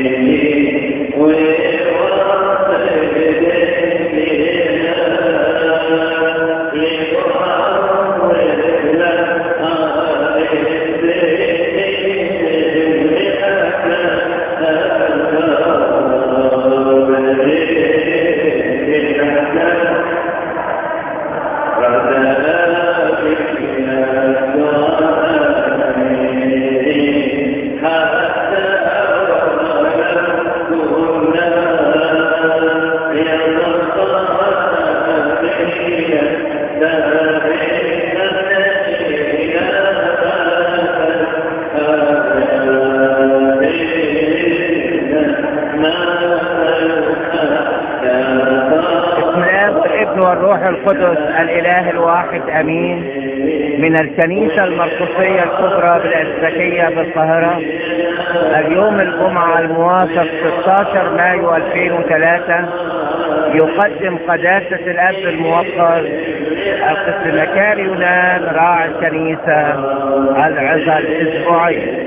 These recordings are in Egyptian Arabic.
القدس الإله الواحد أمين من الكنيسة المرقسية الكبرى بالأزبكية بالقاهرة اليوم الجمعة الموافق 16 مايو 2003 يقدم قداسة الأب الموقر القس مكاري يونان راعي الكنيسة العظة الأسبوعية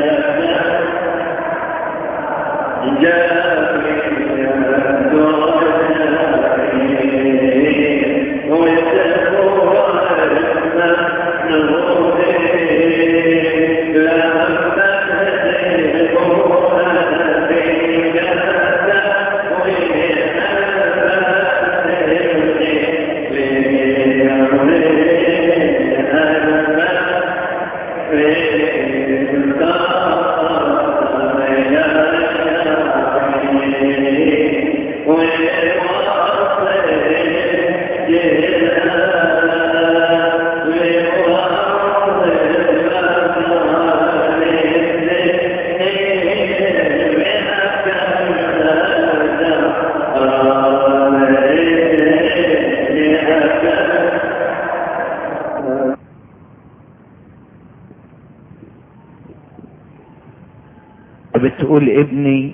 بتقول ابني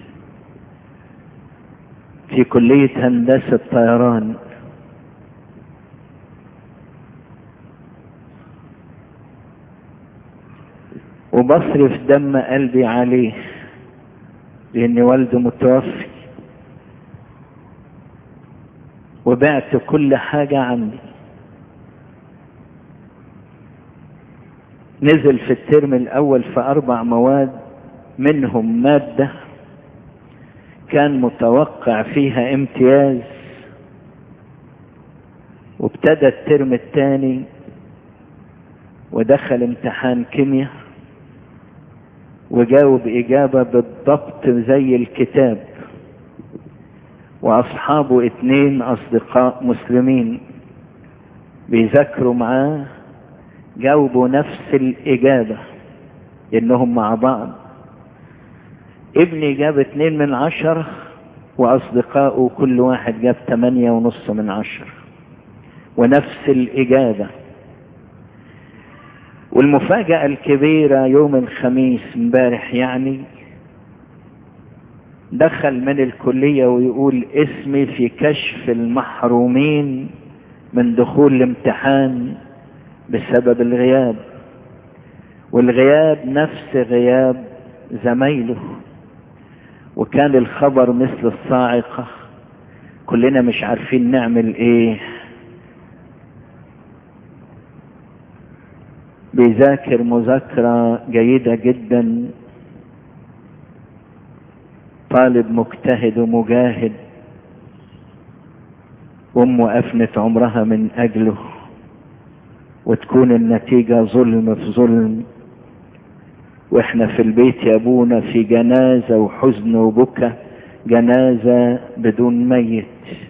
في كلية هندسة طيران وبصرف دم قلبي عليه لان والده متوفي وبعت كل حاجة عندي نزل في الترم الاول في اربع مواد منهم مادة كان متوقع فيها امتياز وابتدى الترم الثاني ودخل امتحان كيمياء وجاوب إجابة بالضبط زي الكتاب وأصحابه اتنين أصدقاء مسلمين بيذاكروا معاه جاوبوا نفس الإجابة إنهم مع بعض ابني جاب اتنين من عشرة وأصدقائه كل واحد جاب تمانية ونص من عشرة ونفس الإجابة والمفاجأة الكبيرة يوم الخميس امبارح يعني دخل من الكلية ويقول اسمي في كشف المحرومين من دخول الامتحان بسبب الغياب والغياب نفس غياب زمايله وكان الخبر مثل الصاعقة كلنا مش عارفين نعمل ايه بيذاكر مذاكرة جيدة جدا طالب مجتهد ومجاهد أمه أفنت عمرها من أجله وتكون النتيجة ظلم في ظلم واحنا في البيت يا ابونا في جنازة وحزن وبكى جنازة بدون ميت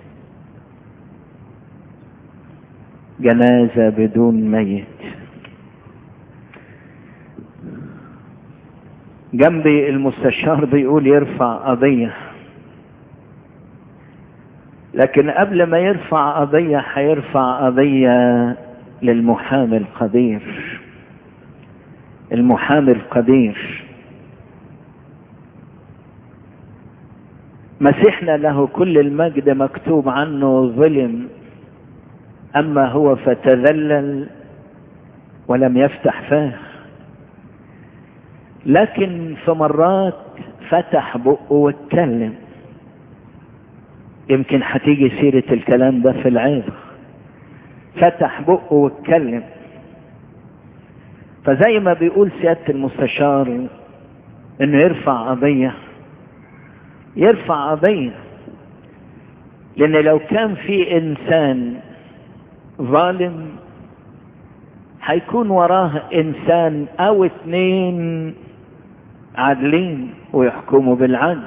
جنازة بدون ميت جنبي المستشار بيقول يرفع قضية لكن قبل ما يرفع قضية هيرفع قضية للمحامي القدير المحامي القدير مسيحنا له كل المجد مكتوب عنه ظلم اما هو فتذلل ولم يفتح فاه لكن في مرات فتح بقه واتكلم يمكن هتيجي سيرة الكلام ده في العظة فتح بقه واتكلم فزي ما بيقول سيادة المستشار انه يرفع قضية يرفع قضية لان لو كان في انسان ظالم هيكون وراه انسان او اتنين عادلين ويحكموا بالعدل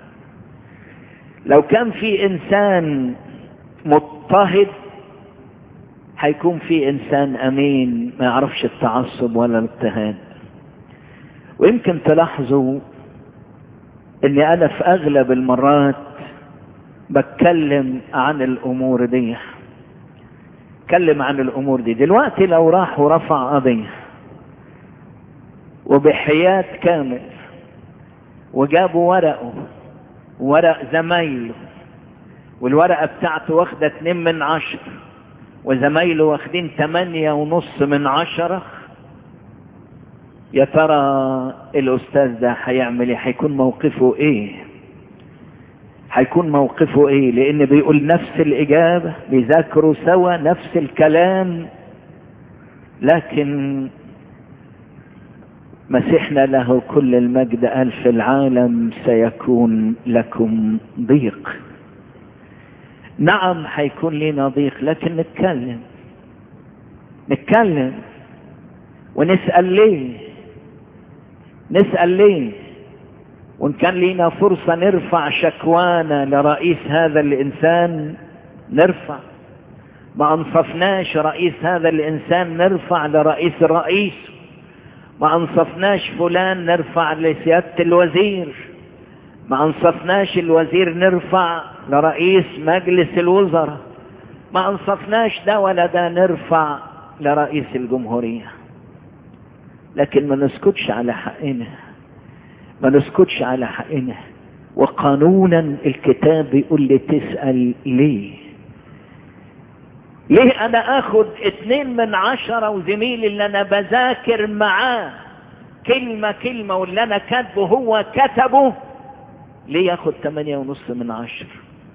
لو كان في انسان مضطهد هيكون في انسان امين ما يعرفش التعصب ولا الاضطهاد ويمكن تلاحظوا اني انا في اغلب المرات بتكلم عن الامور دي اتكلم عن الامور دي دلوقتي لو راح ورفع قضيه وبحياة كامل وجابوا ورقه ورق زمايله والورقة بتاعته واخدة اتنين من عشرة وزمايله واخدين تمانية ونص من عشرة يا ترى الاستاذ ده هيعمل ايه هيكون موقفه ايه هيكون موقفه ايه لان بيقول نفس الاجابة بيذاكروا سوا نفس الكلام لكن مسيحنا له كل المجد قال في العالم سيكون لكم ضيق نعم هيكون لنا ضيق لكن نتكلم نتكلم ونسأل ليه نسأل ليه وإن كان لنا فرصة نرفع شكوانا لرئيس هذا الإنسان نرفع ما أنصفناش رئيس هذا الإنسان نرفع لرئيس الرئيس ما أنصفناش فلان نرفع لسيادة الوزير ما أنصفناش الوزير نرفع لرئيس مجلس الوزراء ما أنصفناش ده ولا ده نرفع لرئيس الجمهورية لكن ما نسكتش على حقنا ما نسكتش على حقنا وقانونا الكتاب بيقول لي تسأل ليه ليه انا اخد اتنين من عشرة وزميلي اللي انا بذاكر معاه كلمة كلمة واللي انا كاتبه هو كتبه ليه ياخد تمانية ونص من عشر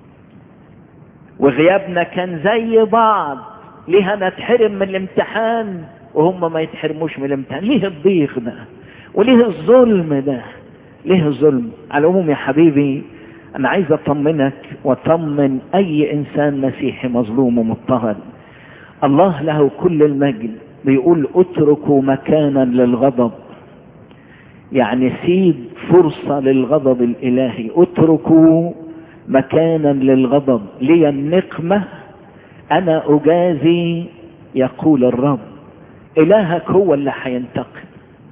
وغيابنا كان زي بعض ليه انا اتحرم من الامتحان وهم ما يتحرموش من الامتحان ليه الضيق ده وليه الظلم ده ليه الظلم على العموم يا حبيبي انا عايز اطمنك واطمن اي انسان مسيحي مظلوم ومضطهد الله له كل المجد بيقول اتركوا مكانا للغضب يعني سيب فرصة للغضب الالهي اتركوا مكانا للغضب لي النقمة انا اجازي يقول الرب الهك هو اللي هينتقم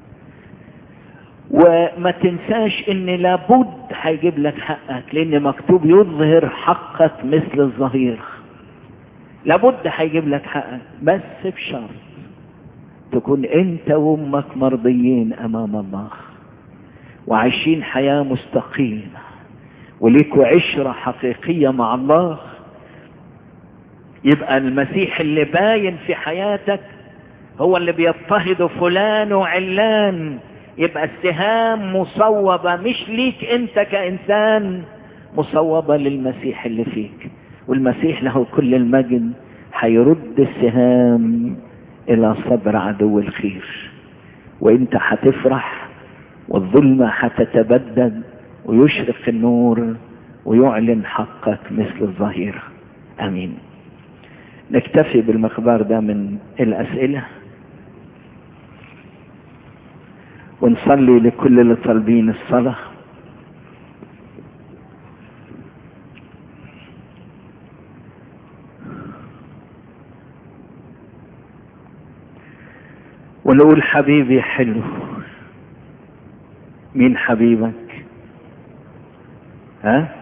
وما تنساش ان لابد هيجيب لك حقك لان مكتوب يظهر حقك مثل الظهير لابد هيجيب لك حقك بس بشرط تكون انت وامك مرضيين امام الله وعايشين حياة مستقيمة وليكوا عشرة حقيقية مع الله يبقى المسيح اللي باين في حياتك هو اللي بيضطهد فلان وعلان يبقى السهام مصوبة مش ليك انت كإنسان مصوبة للمسيح اللي فيك والمسيح له كل المجد هيرد السهام الى صدر عدو الخير وانت هتفرح والظلمة هتتبدد ويشرق النور ويعلن حقك مثل الظهيرة امين نكتفي بالمقدار ده من الاسئله ونصلي لكل اللي طالبين الصلاة ونقول حبيبي حلو مين حبيبك ها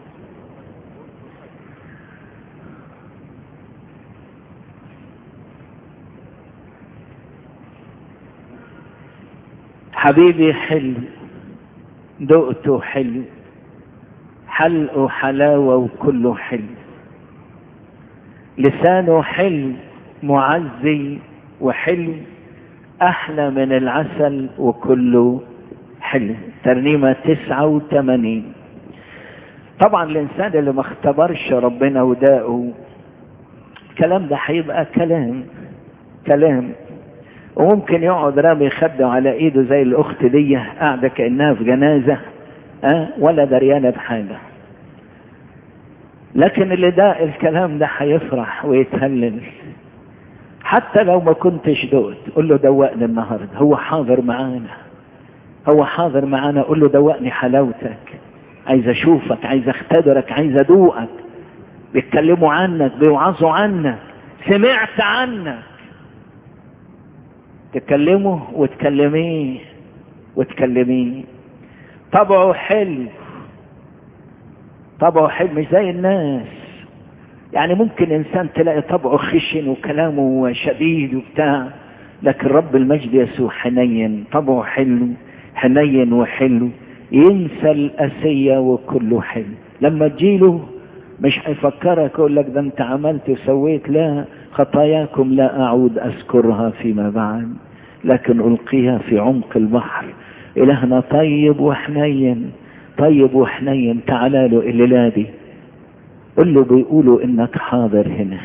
حبيبي حلو دقته حلو حلقه حلاوة وكله حلو لسانه حلو معزي وحلو أحلى من العسل وكله حلو ترنيمة تسعة وثمانين طبعا الإنسان اللي ما اختبرش ربنا وداقه الكلام ده هيبقى كلام كلام وممكن يقعد رامي خده على ايده زي الاخت دي قاعده كانها في جنازه أه؟ ولا دريانه بحاجه لكن اللي ده الكلام ده هيفرح ويتهلل حتى لو ما كنتش دقت قول له دوقني النهارده هو حاضر معانا هو حاضر معانا قول له دوقني حلاوتك عايز اشوفك عايز اختبرك عايز ادوقك بيتكلموا عنك بيوعظوا عنك سمعت عنك تكلمه وتكلميه وتكلميه طبعه حلو طبعه حلو مش زي الناس يعني ممكن انسان تلاقي طبعه خشن وكلامه شديد وبتاع لكن رب المجد يسوع حنين طبعه حلو حنين وحلو ينسى الأسية وكله حلو لما تجيله مش هيفكرك يقول لك ده انت عملت وسويت لا خطاياكم لا أعود أذكرها فيما بعد لكن ألقيها في عمق البحر إلهنا طيب وحنين طيب وحنين تعالى له الليلة دي قل له بيقولوا إنك حاضر هنا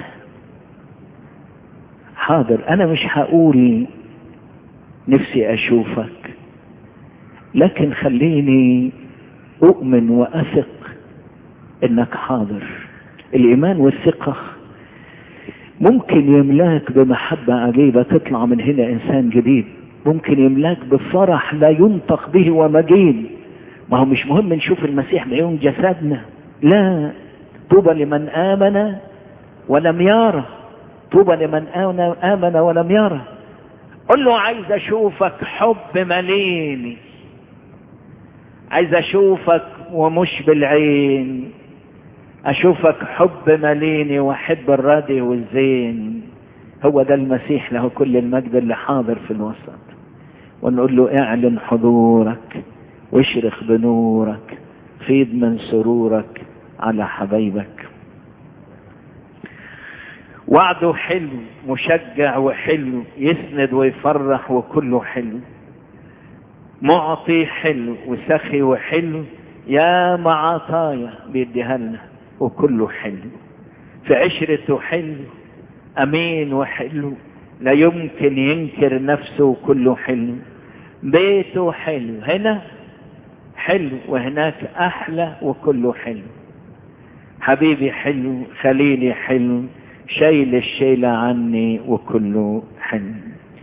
حاضر أنا مش هقول نفسي أشوفك لكن خليني أؤمن وأثق إنك حاضر الإيمان والثقة ممكن يملاك بمحبة عجيبة تطلع من هنا إنسان جديد ممكن يملاك بفرح لا ينطق به ومجيد ما هو مش مهم نشوف المسيح بعيون جسدنا لا طوبى لمن آمن ولم يرى طوبى لمن آمن ولم يرى قل له عايز أشوفك حب مليني عايز أشوفك ومش بالعين أشوفك حب مليني وأحب الردي والزين هو ده المسيح له كل المجد اللي حاضر في الوسط ونقول له اعلن حضورك واشرق بنورك فيض من سرورك على حبايبك وعده حلو مشجع وحلو يسند ويفرح وكله حلو معطي حلو وسخي وحلو يا معطايا بيديها لنا وكله حلو في عشرته حلو امين وحلو لا يمكن ينكر نفسه كله حلو بيته حلو هنا حلو وهناك احلى وكله حلو حبيبي حلو خليلي حلو شايل الشيلة عني وكله حلو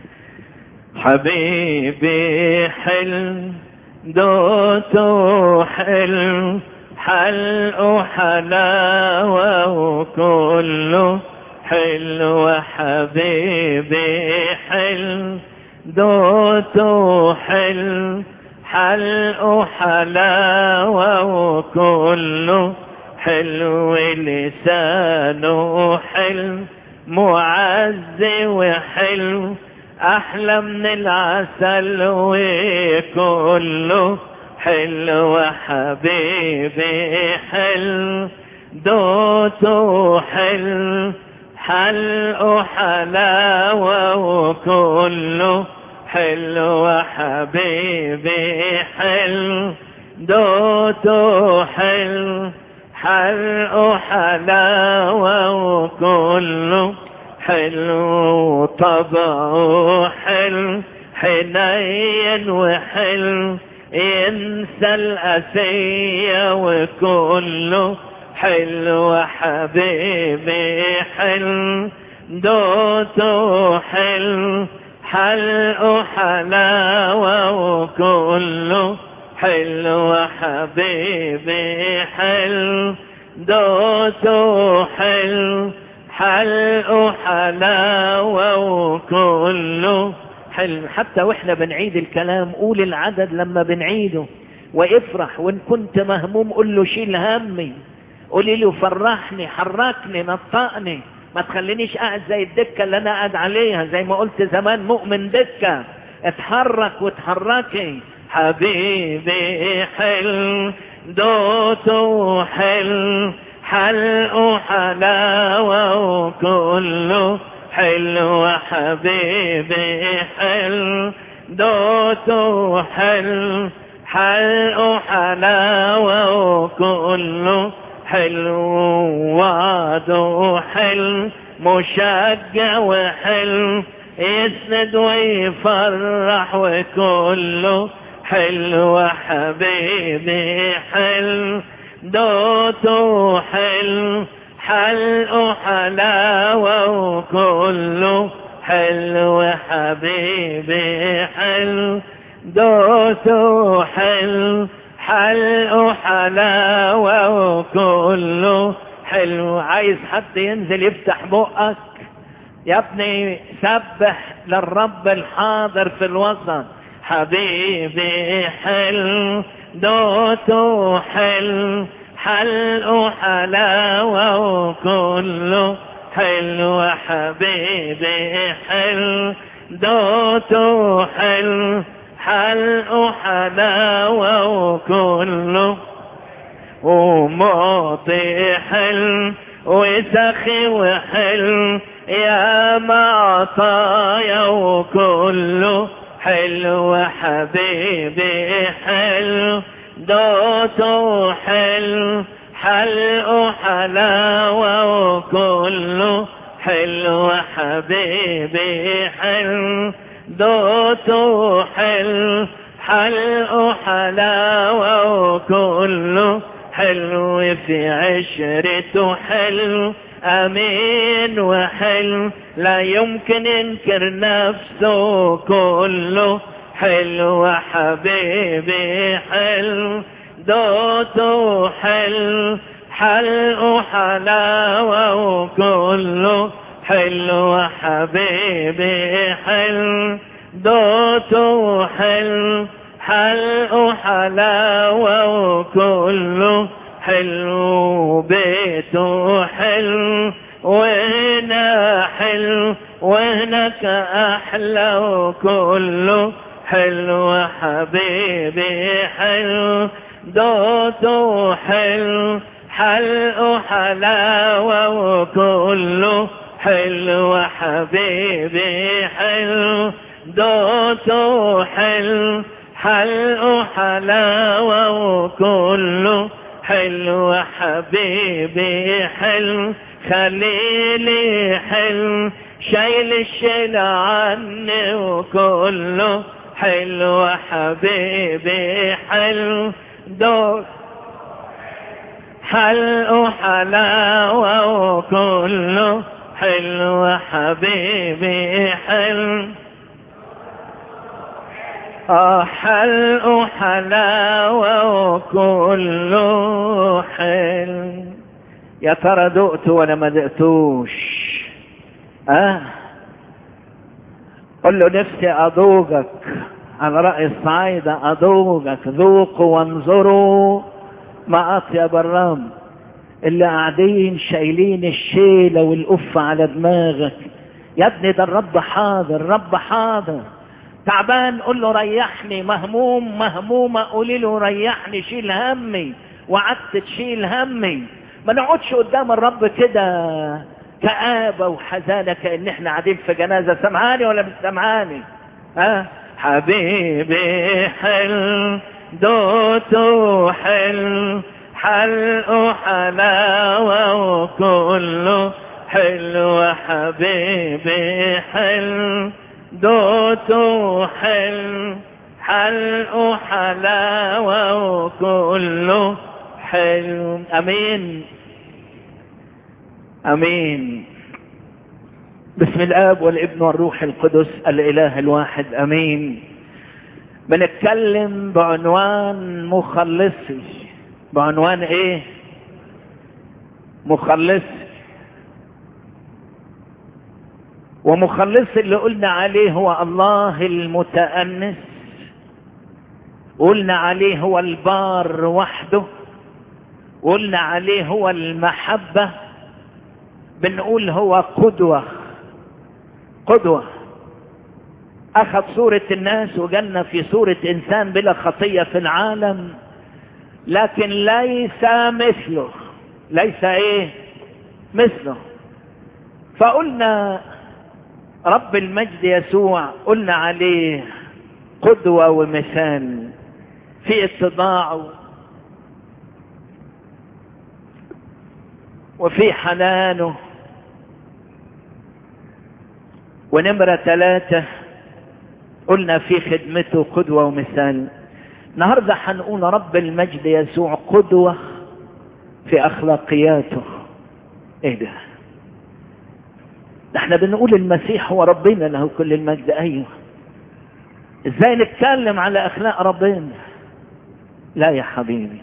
حبيبي حلو دوته حلو حلق حلاوة وكله حلو حبيبي حلو دوته حلو حلق حلاوة وكله حلو لسانه حلو معز وحلو احلى من العسل وكله حلو حبيبي حلو دوته حلو حلق حلاوة وكله حلو حبيبي حلو دوته حلو حلق حلاوة وكله حلو طبعه حلو حنين وحلو ينسى الأسية وكله حلو حبيبي حلو دوته حلو حلق حلاوة وكله حلو حبيبي حلو دوته حلو حلق حلاوة وكله حلو حتى واحنا بنعيد الكلام قول العدد لما بنعيده وافرح وان كنت مهموم قول له شيل همي قولي له فرحني حركني نطقني ما تخلينيش قاعد زي الدكة اللي انا قاعد عليها زي ما قلت زمان مؤمن دكة اتحرك وتحركي حبيبي حلو دوته حلو حلق حلاوة وكله حلو حبيبي حلو دوته حلو حلو حلاوة وكله حلو وعده حلو مشجع وحلو يسند ويفرح وكله حلو حبيبي حلو دوته حلو حلو حلاوة وكله حلو حبيبي حلو دوته حلو حلو حلاوة وكله حلو عايز حد ينزل يفتح بقك يا ابني سبح للرب الحاضر في الوسط حبيبي حلو دوته حلو حلو حلاوة وكله حلو حبيبي حلو دوته حلو حلو حلاوة وكله ومعطي حلو وسخي وحلو يا معطايا وكله حلو حبيبي حلو دوته حلو حلو حلاوة وكله حلو حبيبي حلو دوته حلو حلو حلاوة وكله حلو في عشرته حلو أمين وحلو لا يمكن ينكر نفسه كله حلو حبيبي حلو دوته حلو حلو حلاوة وكله حلو حبيبي حلو دوته حلو حلو حلاوة وكله حلو بيته حلو وهنا حلو وهناك أحلى وكله حلو حبيبي حلو دوته حلو حلو حلاوة وكله حلو حبيبي حلو دوته حلو حلو حلاوة وكله حلو حبيبي حلو خليلي حلو شايل الشيل عني وكله حلو حبيبي حلو دوت حلو حلاوة وكله حلو حبيبي حلو آه حلو حلاوة وكله حلو يا ترى دقت ولا ما دقتوش اه قل له نفسي اذوقك على رأي الصعيدة اذوقك ذوقوا وانظروا ما اطيب الرب اللي قاعدين شايلين الشيلة والقف على دماغك يا ابني ده الرب حاضر الرب حاضر تعبان قول له ريحني مهموم مهمومة قولي له ريحني شيل همي وقعدت تشيل همي ما نقعدش قدام الرب كده كآبة وحزانة كأن احنا قاعدين في جنازة سمعاني ولا مش سمعاني ها حبيبي حل دوته حل حلقه حلاوة وكله حلو حبيبي حل دوته حل حلقه حلاوة وكله حلو امين امين بسم الاب والابن والروح القدس الاله الواحد امين بنتكلم بعنوان مخلصي بعنوان ايه مخلصي ومخلصي اللي قلنا عليه هو الله المتأنس قلنا عليه هو البار وحده قلنا عليه هو المحبة بنقول هو قدوة قدوة أخذ صورة الناس وجلنا في صورة إنسان بلا خطية في العالم لكن ليس مثله ليس إيه مثله فقلنا رب المجد يسوع قلنا عليه قدوة ومثال في اتضاعه وفي حنانه ونمرة ثلاثة قلنا في خدمته قدوة ومثال النهاردة هنقول رب المجد يسوع قدوة في أخلاقياته ايه ده احنا بنقول المسيح هو ربنا له كل المجد ايوه ازاي نتكلم على اخلاق ربنا لا يا حبيبي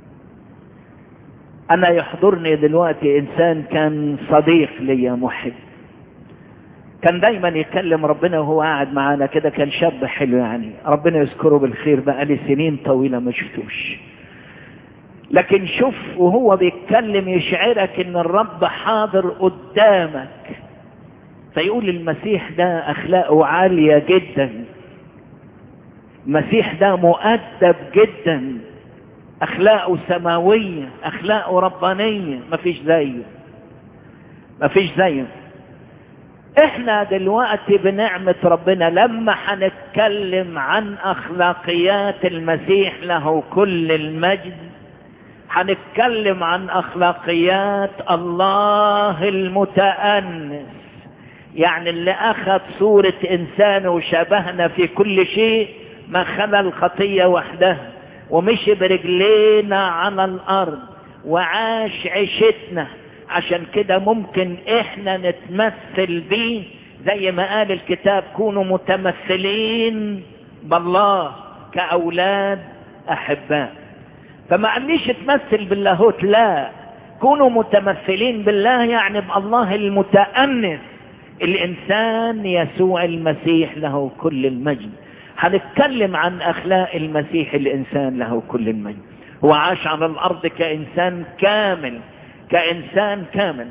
انا يحضرني دلوقتي انسان كان صديق ليا محب كان دايما يكلم ربنا وهو قاعد معانا كده كان شاب حلو يعني ربنا يذكره بالخير بقى لي سنين طويله ما شفتوش لكن شوف وهو بيتكلم يشعرك ان الرب حاضر قدامك فيقول المسيح ده اخلاقه عاليه جدا المسيح ده مؤدب جدا اخلاقه سماويه اخلاقه ربانيه مفيش زيه مفيش زيه احنا دلوقتي بنعمة ربنا لما هنتكلم عن اخلاقيات المسيح له كل المجد هنتكلم عن اخلاقيات الله المتأنس يعني اللي اخذ صورة انسان وشبهنا في كل شيء ما خلى الخطية وحدها ومشي برجلينا على الارض وعاش عيشتنا عشان كده ممكن احنا نتمثل بيه زي ما قال الكتاب كونوا متمثلين بالله كأولاد أحباء فما قاليش تمثل باللاهوت لا كونوا متمثلين بالله يعني بالله المتأنس الإنسان يسوع المسيح له كل المجد هنتكلم عن أخلاق المسيح الإنسان له كل المجد هو عاش على الأرض كإنسان كامل كإنسان كامل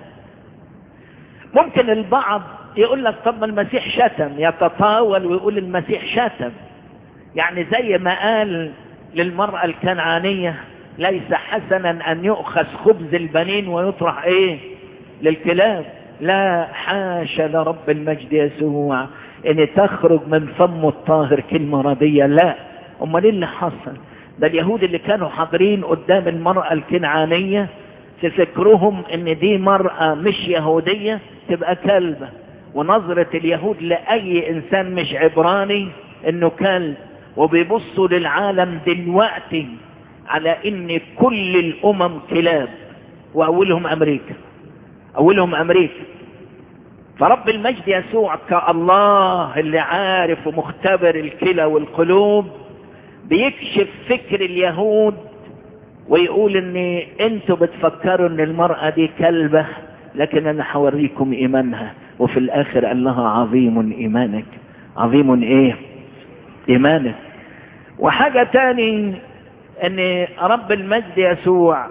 ممكن البعض يقول لك طب المسيح شتم يتطاول ويقول المسيح شتم يعني زي ما قال للمرأة الكنعانية ليس حسنا أن يؤخذ خبز البنين ويطرح إيه للكلاب لا حاشا لرب المجد يسوع ان تخرج من فمه الطاهر كلمة ردية لا امال ايه اللي حصل ده اليهود اللي كانوا حاضرين قدام المرأة الكنعانية في فكرهم ان دي مرأة مش يهودية تبقى كلبة ونظرة اليهود لأي إنسان مش عبراني إنه كلب وبيبصوا للعالم دلوقتي على إن كل الأمم كلاب وأولهم أمريكا أولهم أمريكا فرب المجد يسوع كالله اللي عارف ومختبر الكلى والقلوب بيكشف فكر اليهود ويقول ان انتوا بتفكروا ان المرأة دي كلبة لكن انا هوريكم ايمانها وفي الاخر قال لها عظيم ايمانك عظيم ايه ايمانك وحاجة تاني ان رب المجد يسوع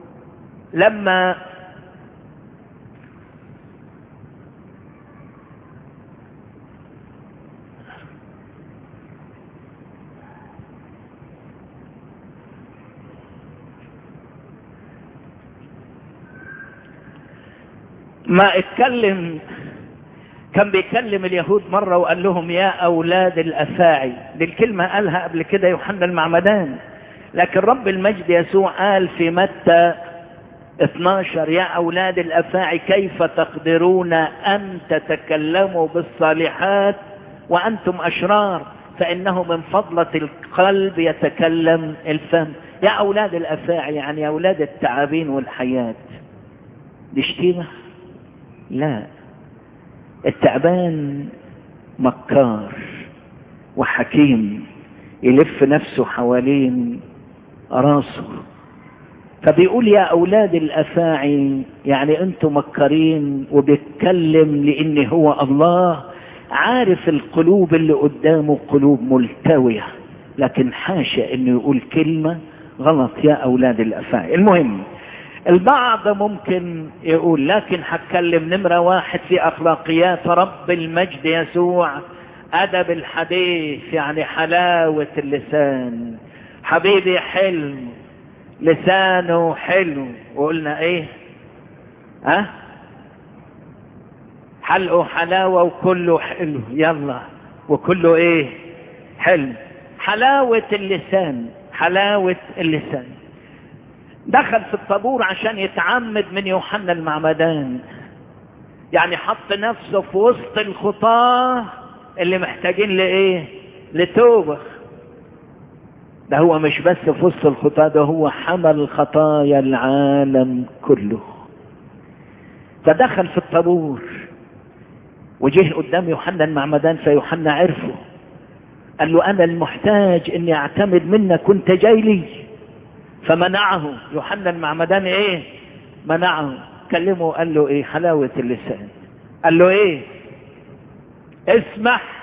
لما ما اتكلم كان بيكلم اليهود مرة وقال لهم يا أولاد الأفاعي دي الكلمة قالها قبل كده يوحنا المعمدان لكن رب المجد يسوع قال في متى 12 يا أولاد الأفاعي كيف تقدرون أن تتكلموا بالصالحات وأنتم أشرار فإنه من فضلة القلب يتكلم الفم يا أولاد الأفاعي يعني يا أولاد التعابين والحياة دي شتيمة لا التعبان مكار وحكيم يلف نفسه حوالين راسه فبيقول يا اولاد الافاعي يعني انتم مكارين وبيتكلم لان هو الله عارف القلوب اللي قدامه قلوب ملتوية لكن حاشا انه يقول كلمة غلط يا اولاد الافاعي المهم البعض ممكن يقول لكن هتكلم نمرة واحد في أخلاقيات رب المجد يسوع أدب الحديث يعني حلاوة اللسان حبيبي حلو لسانه حلو وقلنا ايه ها أه؟ حلقه حلاوة وكله حلو يلا وكله ايه حلو حلاوة اللسان حلاوة اللسان دخل في الطابور عشان يتعمد من يوحنا المعمدان يعني حط نفسه في وسط الخطاة اللي محتاجين لإيه لتوبة ده هو مش بس في وسط الخطاة ده هو حمل خطايا العالم كله فدخل في الطابور وجه قدام يوحنا المعمدان فيوحنا عرفه قال له انا المحتاج اني اعتمد منك كنت جاي لي فمنعه يوحنا المعمدان ايه منعه كلمه قال له ايه حلاوة اللسان قال له ايه اسمح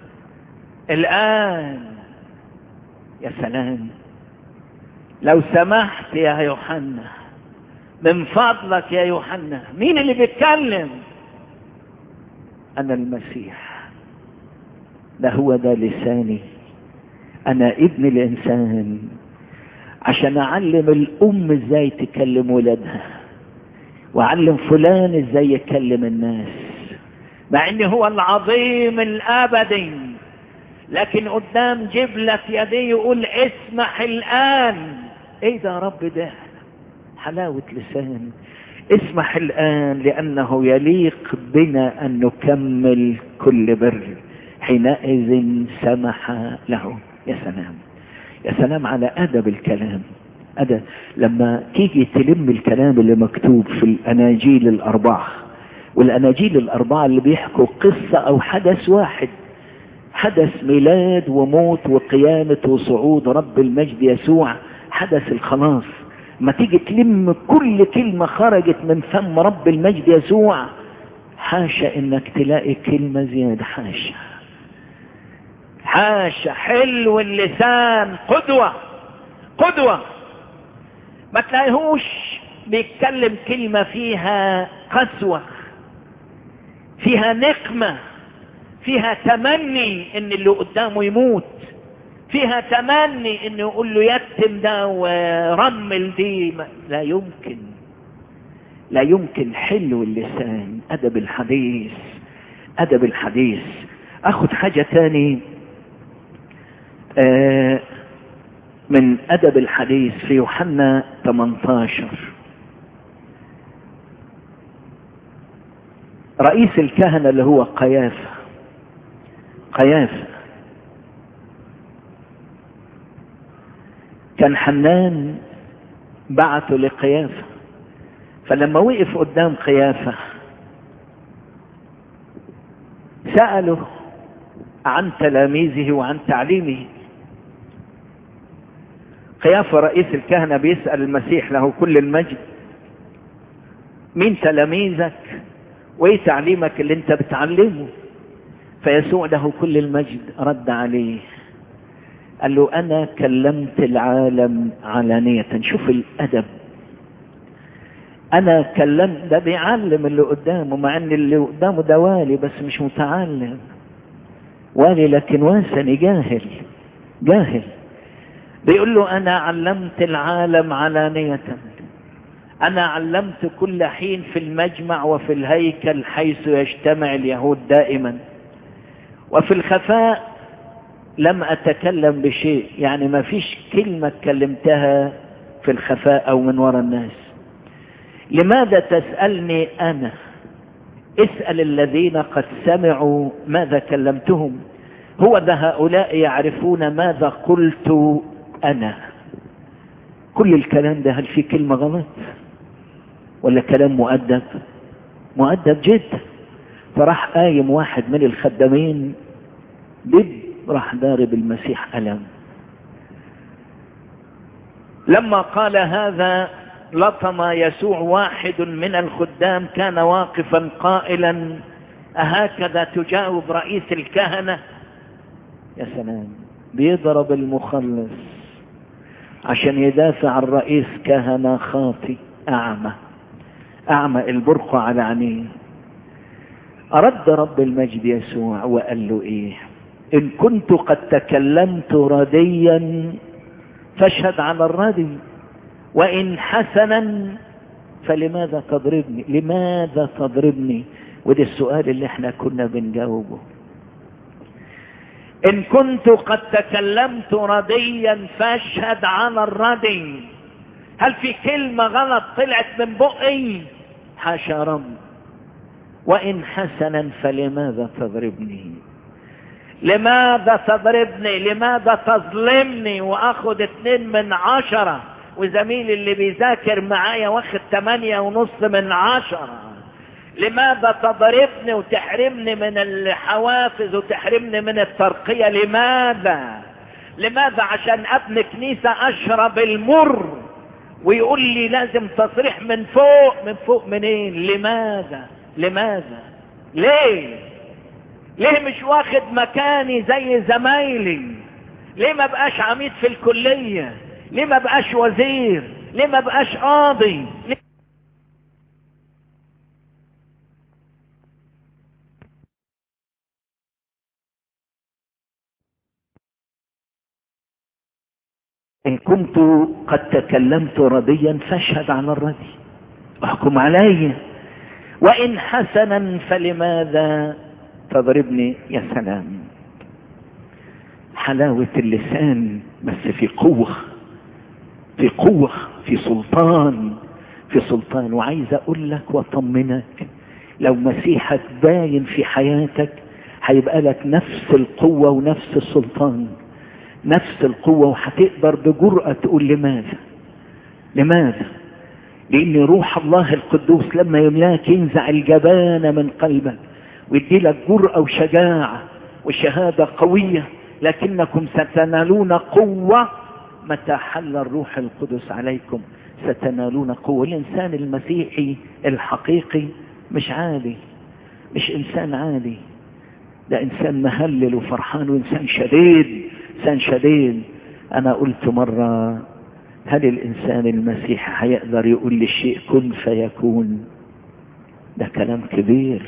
الان يا سلام لو سمحت يا يوحنا من فضلك يا يوحنا مين اللي بيتكلم انا المسيح ده هو ده لساني انا ابن الانسان عشان اعلم الام ازاي تكلم ولادها واعلم فلان ازاي يكلم الناس مع ان هو العظيم الابدي لكن قدام جبلة يديه يقول اسمح الان ايه ده يا رب ده حلاوة لسان اسمح الآن لأنه يليق بنا أن نكمل كل بر حينئذ سمح له يا سلام يا سلام على أدب الكلام أدب لما تيجي تلم الكلام اللي مكتوب في الأناجيل الأربعة والأناجيل الأربعة اللي بيحكوا قصة أو حدث واحد حدث ميلاد وموت وقيامة وصعود رب المجد يسوع حدث الخلاص ما تيجي تلم كل كلمة خرجت من فم رب المجد يسوع حاشا انك تلاقي كلمة زيادة حاشا حاشا حلو اللسان قدوة قدوة ما تلاقيهوش بيتكلم كلمة فيها قسوة فيها نقمة فيها تمني ان اللي قدامه يموت فيها تمني انه يقول له يتم ده ورمل دي لا يمكن لا يمكن حلو اللسان ادب الحديث ادب الحديث اخد حاجة تاني آه من ادب الحديث في يوحنا 18 رئيس الكهنة اللي هو قيافة قيافة كان حنان بعته لقيافة فلما وقف قدام قيافة سأله عن تلاميذه وعن تعليمه قيافة رئيس الكهنة بيسأل المسيح له كل المجد مين تلاميذك وايه تعليمك اللي انت بتعلمه فيسوع له كل المجد رد عليه قال له انا كلمت العالم علانية شوف الادب انا كلمت ده بيعلم اللي قدامه مع ان اللي قدامه ده والي بس مش متعلم والي لكن واسني جاهل جاهل بيقول له انا علمت العالم علانية انا علمت كل حين في المجمع وفي الهيكل حيث يجتمع اليهود دائما وفي الخفاء لم اتكلم بشيء يعني ما فيش كلمة اتكلمتها في الخفاء او من وراء الناس لماذا تسألني انا اسأل الذين قد سمعوا ماذا كلمتهم هو ده هؤلاء يعرفون ماذا قلت انا كل الكلام ده هل في كلمة غلط ولا كلام مؤدب مؤدب جدا فراح قايم واحد من الخدامين دب راح ضارب المسيح ألم لما قال هذا لطم يسوع واحد من الخدام كان واقفا قائلا أهكذا تجاوب رئيس الكهنة يا سلام بيضرب المخلص عشان يدافع عن رئيس كهنة خاطي أعمى أعمى البرقع على عينيه أرد رب المجد يسوع وقال له إيه إن كنت قد تكلمت رديا فاشهد على الردي وإن حسنا فلماذا تضربني لماذا تضربني وده السؤال اللي احنا كنا بنجاوبه ان كنت قد تكلمت رديا فاشهد على الردي هل في كلمة غلط طلعت من بقي حاشا رب وان حسنا فلماذا تضربني لماذا تضربني لماذا تظلمني واخد اتنين من عشرة وزميلي اللي بيذاكر معايا واخد تمانية ونص من عشرة لماذا تضربني وتحرمني من الحوافز وتحرمني من الترقية لماذا لماذا عشان ابن كنيسة اشرب المر ويقول لي لازم تصريح من فوق من فوق منين لماذا لماذا ليه ليه مش واخد مكاني زي زمايلي ليه ما بقاش عميد في الكلية ليه ما بقاش وزير ليه ما بقاش قاضي ليه إن كنت قد تكلمت رديا فاشهد على الردي احكم علي وإن حسنا فلماذا تضربني يا سلام حلاوة اللسان بس في قوة في قوة في سلطان في سلطان وعايز اقول لك واطمنك لو مسيحك باين في حياتك هيبقى لك نفس القوة ونفس السلطان نفس القوة وهتقدر بجرأة تقول لماذا لماذا لان روح الله القدوس لما يملاك ينزع الجبانة من قلبك ويدي لك جرأة وشجاعة وشهادة قوية لكنكم ستنالون قوة متى حل الروح القدس عليكم ستنالون قوة الإنسان المسيحي الحقيقي مش عادي مش إنسان عادي ده إنسان مهلل وفرحان وإنسان شديد إنسان شديد أنا قلت مرة هل الإنسان المسيحي هيقدر يقول للشيء كن فيكون ده كلام كبير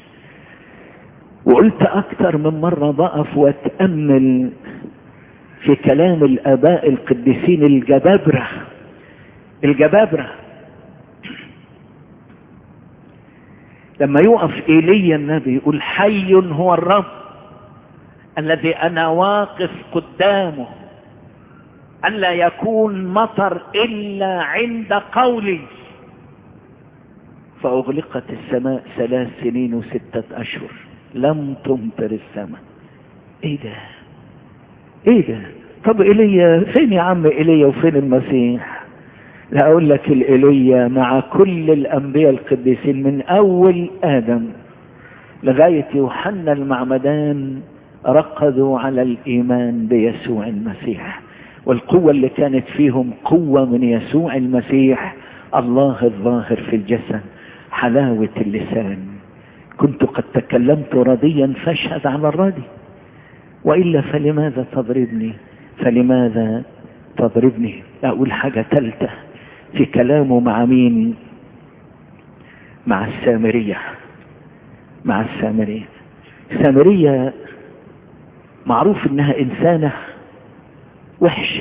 وقلت أكثر من مرة ضقف وأتأمل في كلام الآباء القديسين الجبابرة الجبابرة لما يقف إيليا النبي يقول حي هو الرب الذي أنا واقف قدامه ألا يكون مطر إلا عند قولي فأغلقت السماء ثلاث سنين وستة أشهر لم تمطر السماء ايه ده ايه ده طب ايليا فين يا عم ايليا وفين المسيح لا اقول لك الايليا مع كل الانبياء القديسين من اول ادم لغاية يوحنا المعمدان رقدوا على الايمان بيسوع المسيح والقوة اللي كانت فيهم قوة من يسوع المسيح الله الظاهر في الجسد حلاوة اللسان كنت قد تكلمت رضيا فاشهد على الردي وإلا فلماذا تضربني فلماذا تضربني أقول حاجة ثالثة في كلامه مع مين مع السامرية مع السامرية السامرية معروف انها انسانة وحشة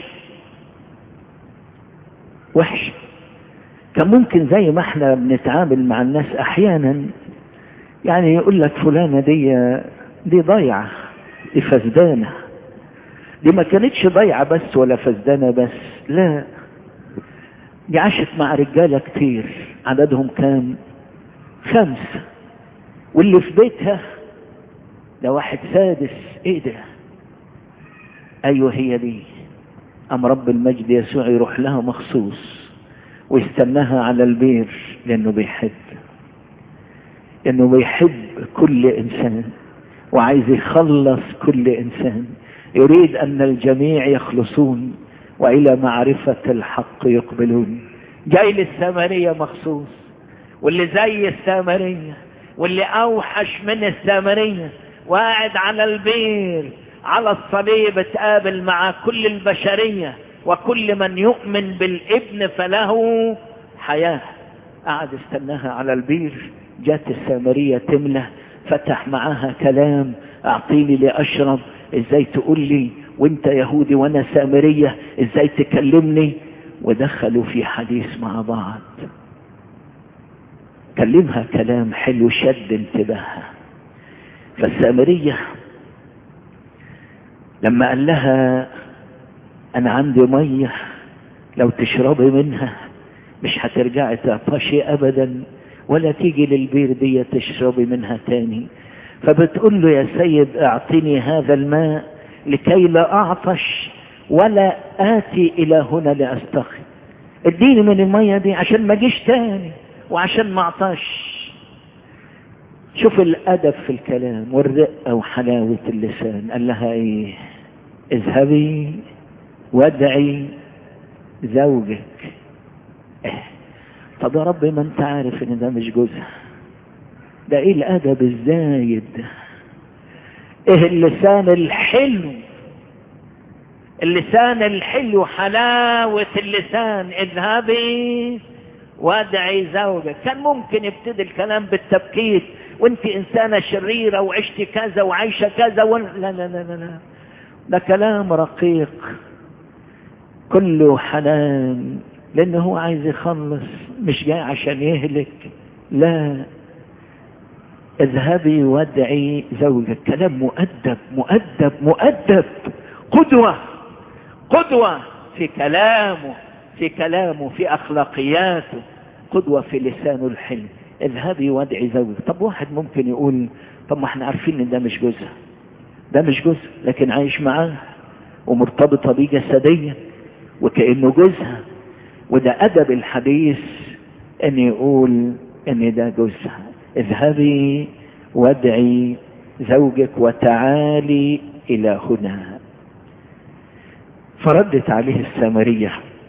وحشة كان ممكن زي ما احنا بنتعامل مع الناس احيانا يعني يقول لك فلانة دي دي ضايعة دي فسدانة دي ما كانتش ضايعة بس ولا فسدانة بس لا دي عاشت مع رجالة كتير عددهم كام خمسة واللي في بيتها ده واحد سادس ايه ده ايوه هي دي ام رب المجد يسوع يروح لها مخصوص ويستناها على البير لانه بيحب لانه بيحب كل انسان وعايز يخلص كل انسان يريد ان الجميع يخلصون والى معرفة الحق يقبلون جاي للسامرية مخصوص واللي زي السامرية واللي اوحش من السامرية وقاعد على البير على الصليب اتقابل مع كل البشرية وكل من يؤمن بالابن فله حياة قعد استناها على البير جات السامرية تملى فتح معاها كلام اعطيني لاشرب ازاي تقول لي وانت يهودي وانا سامرية ازاي تكلمني ودخلوا في حديث مع بعض كلمها كلام حلو شد انتباهها فالسامرية لما قال لها انا عندي مية لو تشربي منها مش هترجعي تعطشي ابدا ولا تيجي للبير دي تشربي منها تاني فبتقول له يا سيد اعطني هذا الماء لكي لا اعطش ولا اتي الى هنا لاستخي اديني من المية دي عشان ما اجيش تاني وعشان ما اعطش شوف الادب في الكلام والرقة وحلاوة اللسان قال لها ايه اذهبي وادعي زوجك إيه. طب يا رب ما انت عارف ان ده مش جوزها ده ايه الادب الزايد ده ايه اللسان الحلو اللسان الحلو حلاوة اللسان اذهبي وادعي زوجك كان ممكن يبتدي الكلام بالتبكيت وانت انسانة شريرة وعشت كذا وعايشة كذا و... لا لا لا لا لا ده كلام رقيق كله حنان لانه هو عايز يخلص مش جاي عشان يهلك لا اذهبي وادعي زوجك كلام مؤدب مؤدب مؤدب قدوة قدوة في كلامه في كلامه في اخلاقياته قدوة في لسانه الحلم اذهبي وادعي زوجك طب واحد ممكن يقول طب ما احنا عارفين ان ده مش جوزها ده مش جوزها لكن عايش معاه ومرتبطة بيه جسديا وكأنه جوزها وده أدب الحديث أن يقول أن ده جوزها اذهبي وادعي زوجك وتعالي إلى هنا فردت عليه السامرية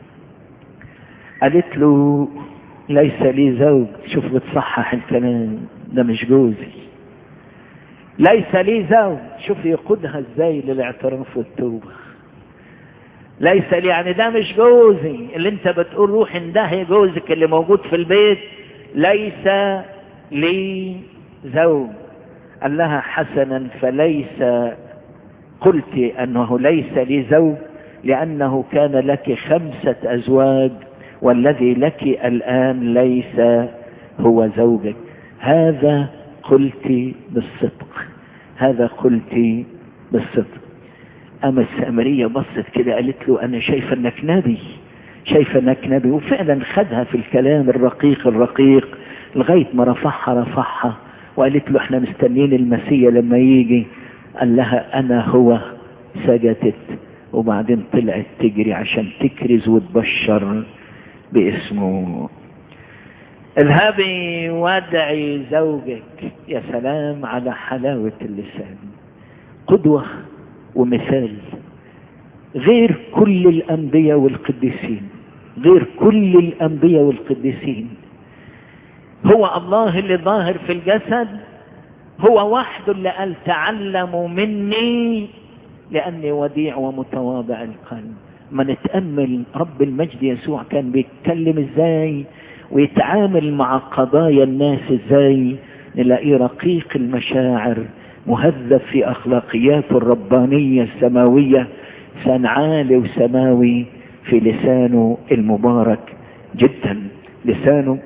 قالت له ليس لي زوج شوف بتصحح الكلام ده مش جوزي ليس لي زوج شوف يقودها ازاي للاعتراف والتوبه ليس لي يعني ده مش جوزي اللي انت بتقول روح انتهي جوزك اللي موجود في البيت ليس لي زوج قال لها حسنا فليس قلت انه ليس لي زوج لانه كان لك خمسة ازواج والذي لك الان ليس هو زوجك هذا قلت بالصدق هذا قلت بالصدق اما السامرية بصت كده قالت له انا شايفة انك نبي شايفة انك نبي وفعلا خدها في الكلام الرقيق الرقيق لغاية ما رفعها رفعها وقالت له احنا مستنيين المسيح لما يجي قال لها انا هو سجدت وبعدين طلعت تجري عشان تكرز وتبشر باسمه اذهبي وادعي زوجك يا سلام على حلاوة اللسان قدوة ومثال غير كل الأنبياء والقديسين غير كل الأنبياء والقديسين هو الله اللي ظاهر في الجسد هو وحده اللي قال تعلموا مني لأني وديع ومتواضع القلب ما نتأمل رب المجد يسوع كان بيتكلم ازاي ويتعامل مع قضايا الناس ازاي نلاقيه رقيق المشاعر مهذب في اخلاقياته الربانية السماوية لسان عالي وسماوي في لسانه المبارك جدا لسانه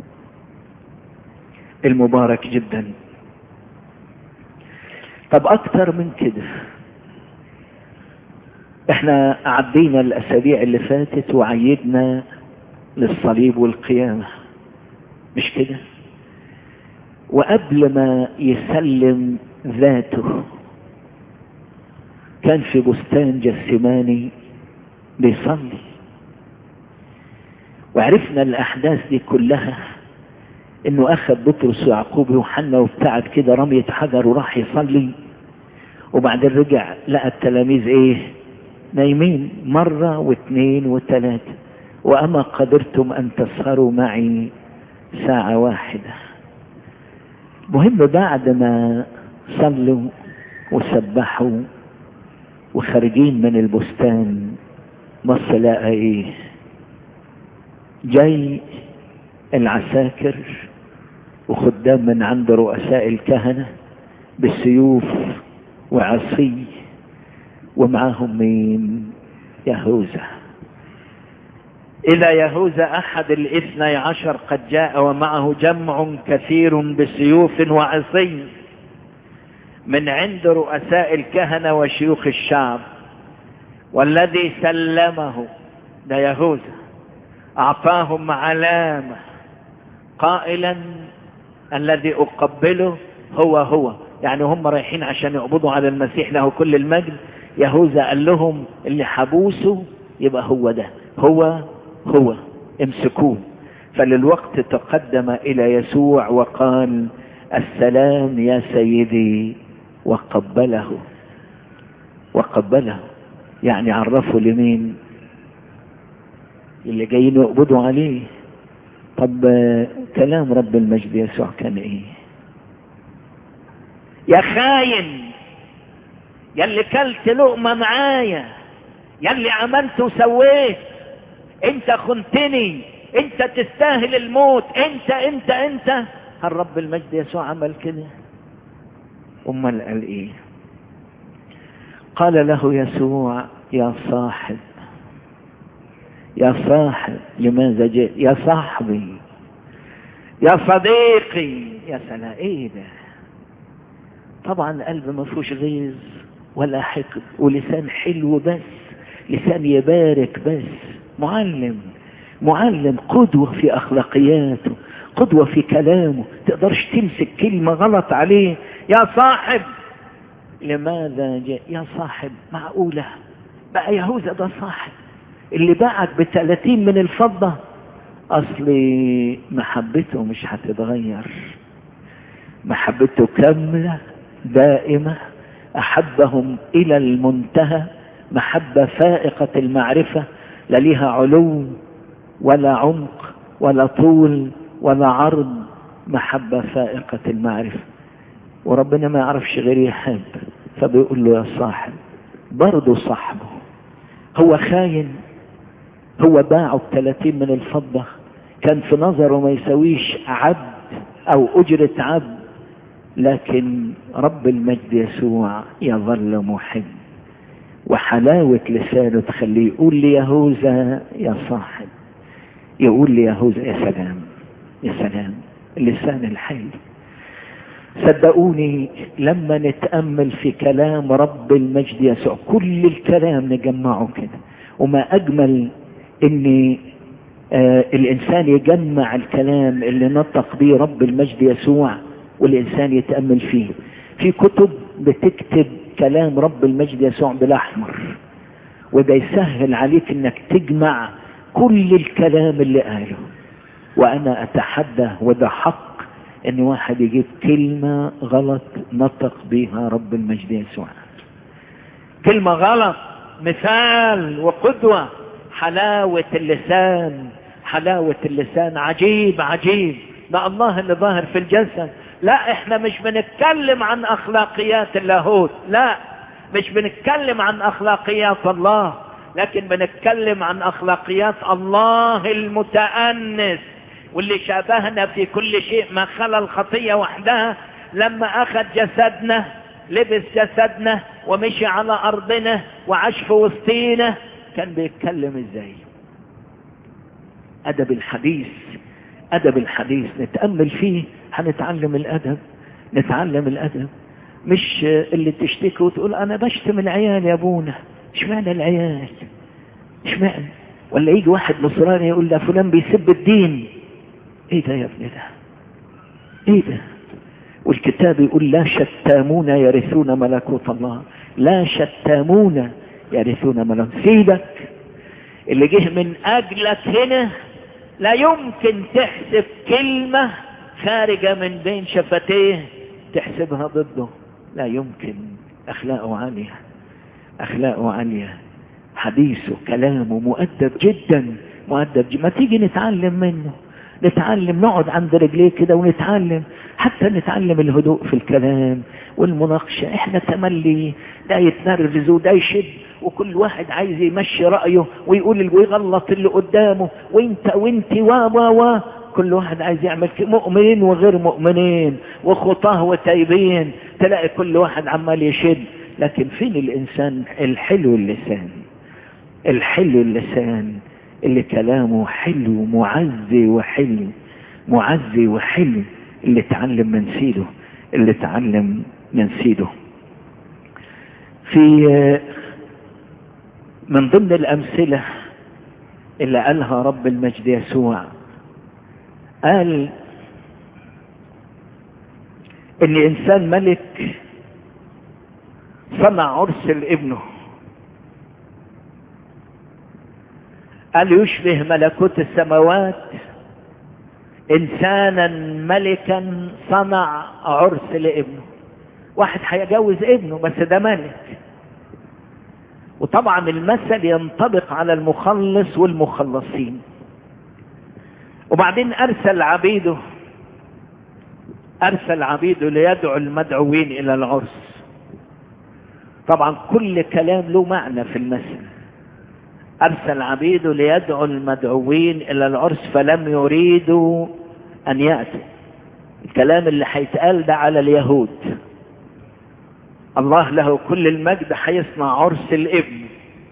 المبارك جدا طب اكتر من كده احنا عدينا الاسابيع اللي فاتت وعيدنا للصليب والقيامة مش كده وقبل ما يسلم ذاته كان في بستان جسماني بيصلي وعرفنا الاحداث دي كلها انه اخذ بطرس ويعقوب ويوحنا وابتعد كده رمية حجر وراح يصلي وبعدين رجع لقى التلاميذ ايه نايمين مرة واثنين وثلاثة وأما قدرتم أن تسهروا معي ساعة واحدة مهم بعد ما صلوا وسبحوا وخارجين من البستان بص لقى ايه جاي العساكر وخدام من عند رؤساء الكهنة بالسيوف وعصي ومعاهم مين يهوذا إذا يهوذا أحد الاثني عشر قد جاء ومعه جمع كثير بسيوف وعصي من عند رؤساء الكهنة وشيوخ الشعب والذي سلمه ده يهوذا أعطاهم علامة قائلا الذي أقبله هو هو يعني هم رايحين عشان يقبضوا على المسيح له كل المجد يهوذا قال لهم اللي حبوسه يبقى هو ده هو هو امسكوه فللوقت تقدم إلى يسوع وقال السلام يا سيدي وقبله وقبله يعني عرفوا لمين اللي جايين يقبضوا عليه طب كلام رب المجد يسوع كان ايه يا خاين يا اللي كلت لقمة معايا يا اللي عملت وسويت انت خنتني انت تستاهل الموت انت انت انت هل رب المجد يسوع عمل كده امال قال ايه قال له يسوع يا صاحب يا صاحب لماذا جئت يا صاحبي يا صديقي يا سلام ايه ده طبعا القلب ما فيهوش غيظ ولا حقد ولسان حلو بس لسان يبارك بس معلم معلم قدوة في أخلاقياته قدوة في كلامه تقدرش تمسك كلمة غلط عليه يا صاحب لماذا جاء يا صاحب معقولة بقى يهوذا ده صاحب اللي باعك بثلاثين من الفضة أصلي محبته مش هتتغير محبته كاملة دائمة أحبهم إلى المنتهى محبة فائقة المعرفة لا ليها علو ولا عمق ولا طول ولا عرض محبة فائقة المعرفة وربنا ما يعرفش غير يحب فبيقول له يا صاحب برضه صاحبه هو خاين هو باعه بثلاثين من الفضة كان في نظره ما يسويش عبد او اجرة عبد لكن رب المجد يسوع يظل محب وحلاوة لسانه تخليه يقول لي يهوذا يا صاحب يقول لي يهوذا يا سلام يا سلام اللسان الحلو صدقوني لما نتأمل في كلام رب المجد يسوع كل الكلام نجمعه كده وما أجمل ان آه الإنسان يجمع الكلام اللي نطق به رب المجد يسوع والإنسان يتأمل فيه في كتب بتكتب كلام رب المجد يسوع بالأحمر وده يسهل عليك انك تجمع كل الكلام اللي قاله وانا اتحدى وده حق ان واحد يجيب كلمة غلط نطق بها رب المجد يسوع كلمة غلط مثال وقدوة حلاوة اللسان حلاوة اللسان عجيب عجيب ده الله اللي ظاهر في الجسد لا احنا مش بنتكلم عن اخلاقيات اللاهوت لا مش بنتكلم عن اخلاقيات الله لكن بنتكلم عن اخلاقيات الله المتأنس واللي شابهنا في كل شيء ما خلا الخطية وحدها لما اخذ جسدنا لبس جسدنا ومشي على ارضنا وعاش في وسطينا كان بيتكلم ازاي ادب الحديث ادب الحديث نتأمل فيه هنتعلم الادب نتعلم الادب مش اللي تشتكي وتقول انا بشتم العيال يا ابونا اشمعنى العيال اشمعنى ولا يجي واحد نصراني يقول ده فلان بيسب الدين ايه ده يا ابني ده ايه ده والكتاب يقول لا شتامون يرثون ملكوت الله لا شتامون يرثون ملكوت سيبك اللي جه من اجلك هنا لا يمكن تحسب كلمة خارجة من بين شفتيه تحسبها ضده لا يمكن اخلاقه عالية اخلاقه عالية حديثه كلامه مؤدب جدا مؤدب جدا. ما تيجي نتعلم منه نتعلم نقعد عند رجليه كده ونتعلم حتى نتعلم الهدوء في الكلام والمناقشة احنا تملي ده يتنرفز وده يشد وكل واحد عايز يمشي رأيه ويقول ويغلط اللي قدامه وانت وانت و و و كل واحد عايز يعمل مؤمنين وغير مؤمنين وخطاه وتايبين تلاقي كل واحد عمال يشد لكن فين الانسان الحلو اللسان الحلو اللسان اللي كلامه حلو معزي وحلو معزي وحلو اللي اتعلم من سيده اللي اتعلم من سيده في من ضمن الأمثلة اللي قالها رب المجد يسوع قال ان انسان ملك صنع عرس لابنه قال يشبه ملكوت السماوات انسانا ملكا صنع عرس لابنه واحد هيجوز ابنه بس ده ملك وطبعا المثل ينطبق على المخلص والمخلصين وبعدين ارسل عبيده ارسل عبيده ليدعو المدعوين الى العرس طبعا كل كلام له معنى في المثل ارسل عبيده ليدعو المدعوين الى العرس فلم يريدوا ان ياتوا الكلام اللي هيتقال ده على اليهود الله له كل المجد هيصنع عرس الابن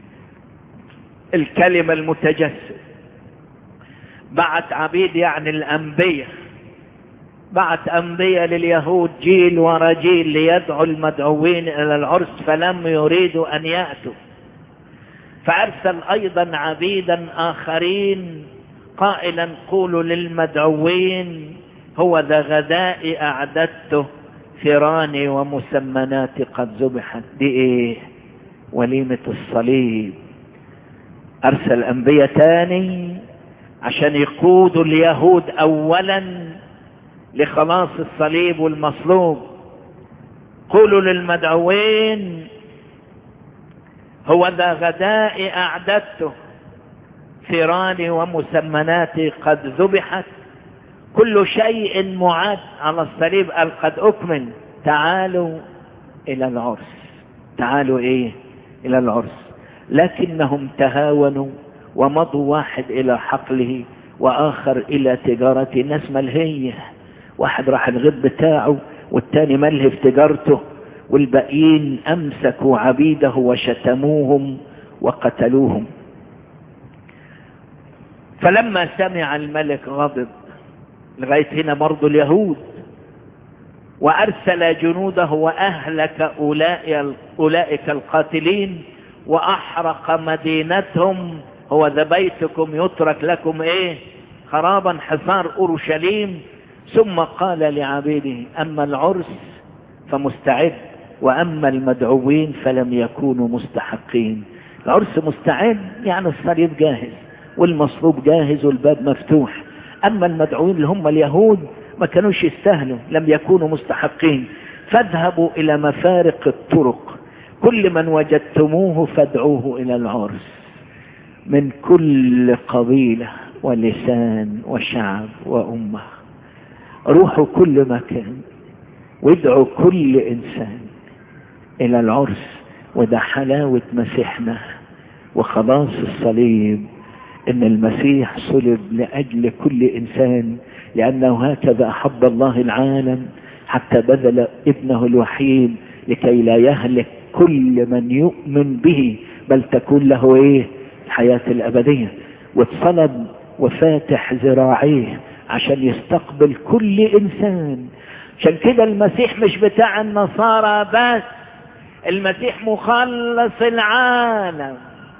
الكلمة المتجسد بعت عبيد يعني الأنبياء بعت أنبياء لليهود جيل ورا جيل ليدعوا المدعوين إلى العرس فلم يريدوا أن يأتوا فأرسل أيضا عبيدا آخرين قائلا قولوا للمدعوين هو ذا غداء أعددته ثيراني ومسمنات قد ذبحت دي ايه وليمة الصليب ارسل انبياء تاني عشان يقودوا اليهود اولا لخلاص الصليب والمصلوب قولوا للمدعوين هو ذا غداء اعددته ثيراني ومسمناتي قد ذبحت كل شيء معد على الصليب قال قد أكمل تعالوا إلى العرس تعالوا إيه إلى العرس لكنهم تهاونوا ومضوا واحد إلى حقله وآخر إلى تجارة ناس ملهية واحد راح الغد بتاعه والتاني ملهي في تجارته والباقيين أمسكوا عبيده وشتموهم وقتلوهم فلما سمع الملك غضب لغاية هنا برضو اليهود وأرسل جنوده وأهلك أولئك القاتلين وأحرق مدينتهم هو ذا بيتكم يترك لكم إيه خرابا حصار أورشليم ثم قال لعبيده أما العرس فمستعد وأما المدعوين فلم يكونوا مستحقين العرس مستعد يعني الصليب جاهز والمصلوب جاهز والباب مفتوح أما المدعوين اللي هم اليهود ما كانوش يستاهلوا لم يكونوا مستحقين فاذهبوا إلى مفارق الطرق كل من وجدتموه فادعوه إلى العرس من كل قبيلة ولسان وشعب وأمة روحوا كل مكان وادعوا كل إنسان إلى العرس وده حلاوة مسيحنا وخلاص الصليب ان المسيح صلب لاجل كل انسان لانه هكذا احب الله العالم حتى بذل ابنه الوحيد لكي لا يهلك كل من يؤمن به بل تكون له ايه الحياة الابدية واتصلب وفاتح ذراعيه عشان يستقبل كل انسان عشان كده المسيح مش بتاع النصارى بس المسيح مخلص العالم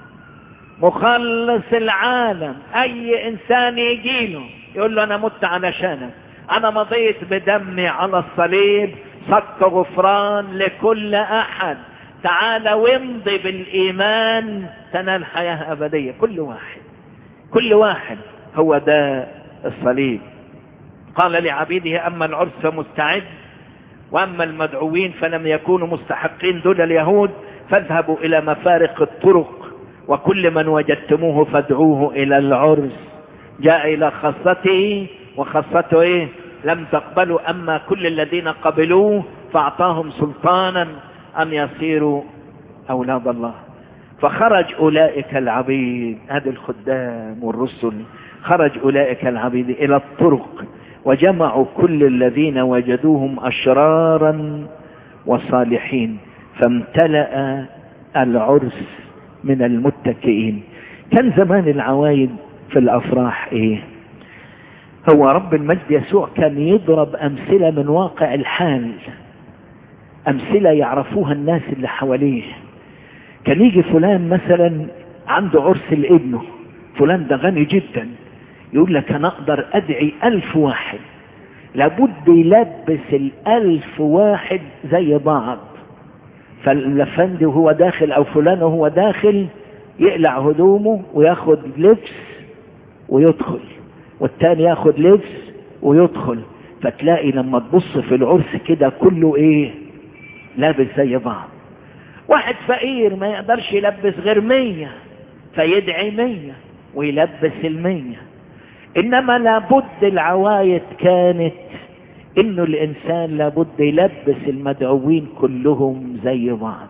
مخلص العالم اي انسان يجيله يقول له انا مت علشانك انا مضيت بدمي على الصليب صك غفران لكل احد تعال وامضي بالايمان تنال حياة ابدية كل واحد كل واحد هو ده الصليب قال لعبيده اما العرس فمستعد واما المدعوين فلم يكونوا مستحقين دول اليهود فاذهبوا الى مفارق الطرق وكل من وجدتموه فادعوه الى العرس جاء الى خاصته وخاصته ايه لم تقبلوا اما كل الذين قبلوه فاعطاهم سلطانا ان يصيروا اولاد الله فخرج اولئك العبيد هذه الخدام والرسل خرج اولئك العبيد الى الطرق وجمعوا كل الذين وجدوهم اشرارا وصالحين فامتلأ العرس من المتكئين كان زمان العوايد في الافراح ايه هو رب المجد يسوع كان يضرب امثلة من واقع الحال امثلة يعرفوها الناس اللي حواليه كان يجي فلان مثلا عنده عرس لابنه فلان ده غني جدا يقول لك انا اقدر ادعي الف واحد لابد يلبس الالف واحد زي بعض فالافندي وهو داخل او فلان وهو داخل يقلع هدومه وياخد لبس ويدخل والتاني ياخد لبس ويدخل فتلاقي لما تبص في العرس كده كله ايه لابس زي بعض واحد فقير ما يقدرش يلبس غير مية فيدعي مية ويلبس المية انما لابد العوايد كانت انه الانسان لابد يلبس المدعوين كلهم زي بعض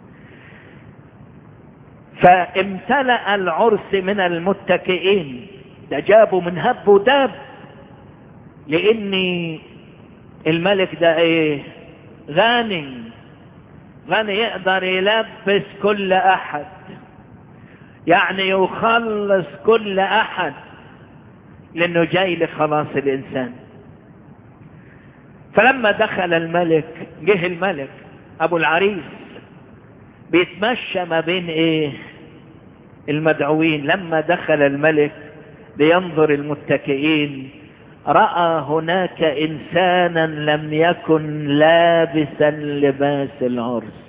فامتلأ العرس من المتكئين ده جابوا من هب وداب لان الملك ده ايه غني غني يقدر يلبس كل احد يعني يخلص كل احد لانه جاي لخلاص الانسان فلما دخل الملك جه الملك ابو العريس بيتمشى ما بين ايه المدعوين لما دخل الملك لينظر المتكئين راى هناك انسانا لم يكن لابسا لباس العرس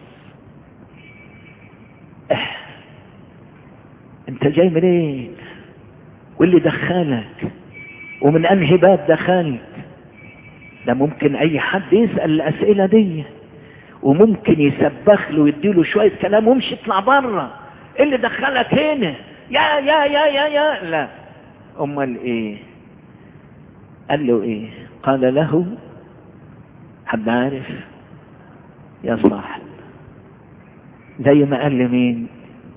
اه. انت جاي منين إيه؟ واللي دخلك ومن انهي باب دخلت ده ممكن اي حد يسال الاسئله دي وممكن يسبخ له ويديله شويه كلام وامشي اطلع بره ايه اللي دخلك هنا يا يا يا يا يا لا امال ايه قال له ايه قال له حد عارف يا صاحب زي ما قال لمين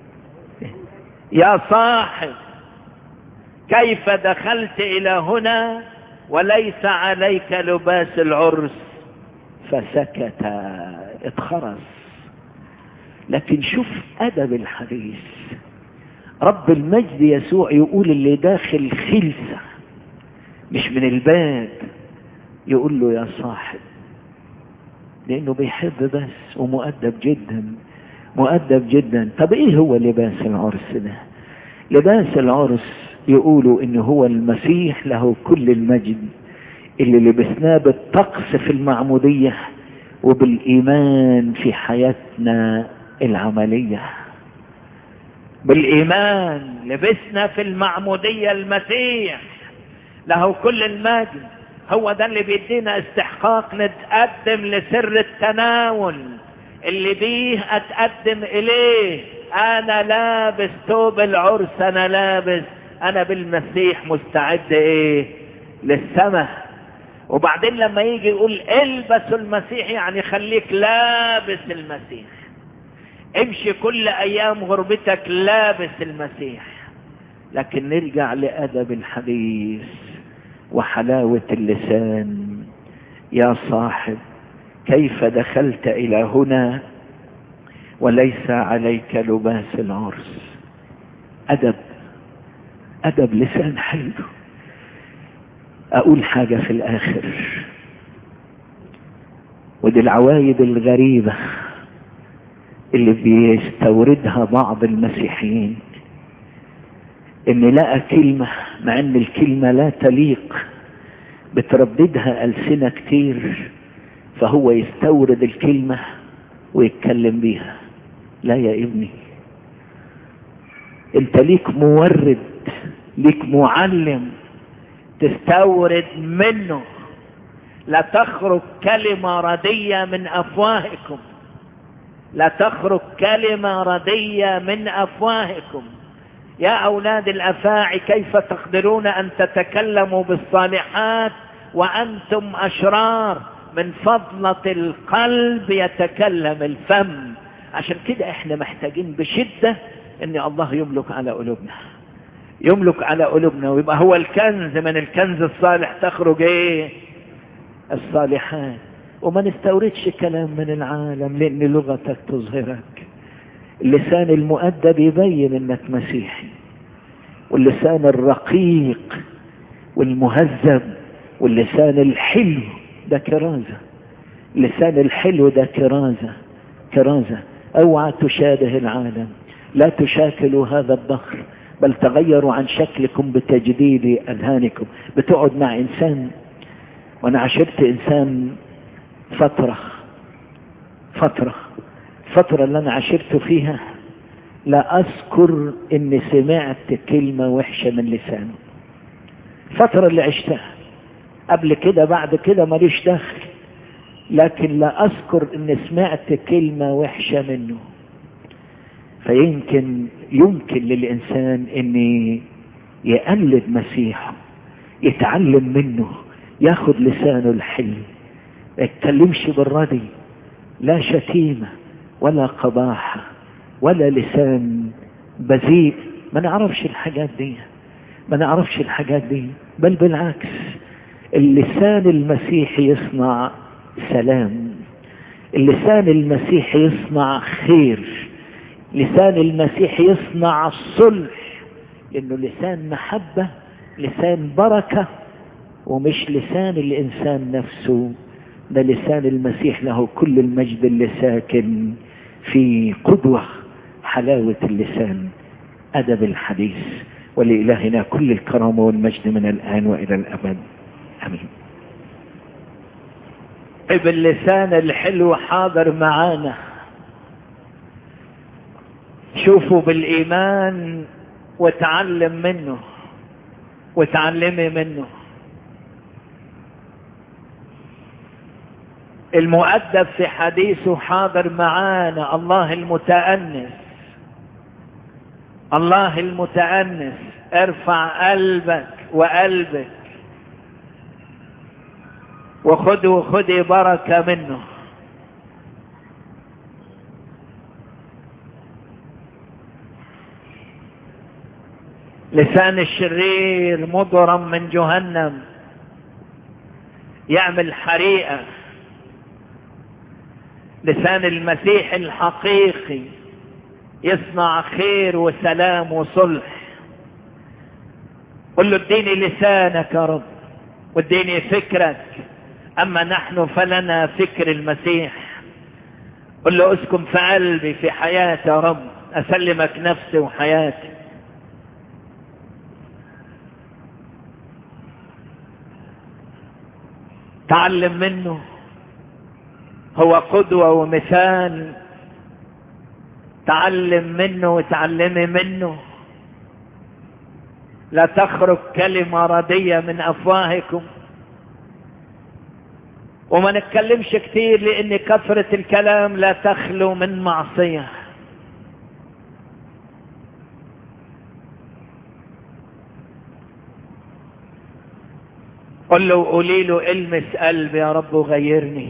يا صاحب كيف دخلت الى هنا وليس عليك لباس العرس فسكت اتخرس لكن شوف ادب الحديث رب المجد يسوع يقول اللي داخل خلسة مش من الباب يقول له يا صاحب لانه بيحب بس ومؤدب جدا مؤدب جدا طب ايه هو لباس العرس ده لباس العرس يقولوا ان هو المسيح له كل المجد اللي لبسناه بالطقس في المعمودية وبالإيمان في حياتنا العملية بالإيمان لبسنا في المعمودية المسيح له كل المجد هو ده اللي بيدينا استحقاق نتقدم لسر التناول اللي بيه اتقدم اليه انا لابس ثوب العرس انا لابس انا بالمسيح مستعد ايه للسماء وبعدين لما يجي يقول البسوا المسيح يعني خليك لابس المسيح امشي كل ايام غربتك لابس المسيح لكن نرجع لادب الحديث وحلاوة اللسان يا صاحب كيف دخلت الى هنا وليس عليك لباس العرس ادب ادب لسان حلو اقول حاجة في الاخر ودي العوايد الغريبة اللي بيستوردها بعض المسيحيين ان لقى كلمة مع ان الكلمة لا تليق بترددها ألسنة كتير فهو يستورد الكلمة ويتكلم بيها لا يا ابني انت ليك مورد ليك معلم تستورد منه لا تخرج كلمة ردية من أفواهكم لا تخرج كلمة ردية من أفواهكم يا أولاد الأفاعي كيف تقدرون أن تتكلموا بالصالحات وأنتم أشرار من فضلة القلب يتكلم الفم عشان كده احنا محتاجين بشدة ان الله يملك على قلوبنا يملك على قلوبنا ويبقى هو الكنز من الكنز الصالح تخرج ايه الصالحات وما نستوردش كلام من العالم لان لغتك تظهرك اللسان المؤدب يبين انك مسيحي واللسان الرقيق والمهذب واللسان الحلو ده كرازة لسان الحلو ده كرازة كرازة اوعى تشابه العالم لا تشاكلوا هذا الظهر بل تغيروا عن شكلكم بتجديد اذهانكم بتقعد مع انسان وانا عشرت انسان فترة فترة الفترة اللي انا عشرت فيها لا اذكر اني سمعت كلمة وحشة من لسانه الفترة اللي عشتها قبل كده بعد كده ماليش دخل لكن لا اذكر اني سمعت كلمة وحشة منه فيمكن يمكن للانسان ان يقلد مسيحه يتعلم منه ياخد لسانه الحلو ما يتكلمش بالردي لا شتيمة ولا قباحة ولا لسان بذيء ما نعرفش الحاجات دي ما نعرفش الحاجات دي بل بالعكس اللسان المسيحي يصنع سلام اللسان المسيحي يصنع خير لسان المسيح يصنع الصلح لانه لسان محبة لسان بركة ومش لسان الانسان نفسه ده لسان المسيح له كل المجد اللي ساكن في قدوة حلاوة اللسان أدب الحديث ولإلهنا كل الكرامة والمجد من الآن وإلى الأبد أمين باللسان الحلو حاضر معانا شوفوا بالإيمان وتعلم منه وتعلمي منه المؤدب في حديثه حاضر معانا الله المتأنس الله المتأنس ارفع قلبك وقلبك وخذ وخذي بركة منه لسان الشرير مضرم من جهنم يعمل حريقة لسان المسيح الحقيقي يصنع خير وسلام وصلح قل له اديني لسانك يا رب واديني فكرك اما نحن فلنا فكر المسيح قل له اسكن في قلبي في حياتي يا رب اسلمك نفسي وحياتي تعلم منه هو قدوة ومثال تعلم منه وتعلمي منه لا تخرج كلمة ردية من أفواهكم وما نتكلمش كتير لأن كثرة الكلام لا تخلو من معصية قل له قولي له المس قلبي يا رب وغيرني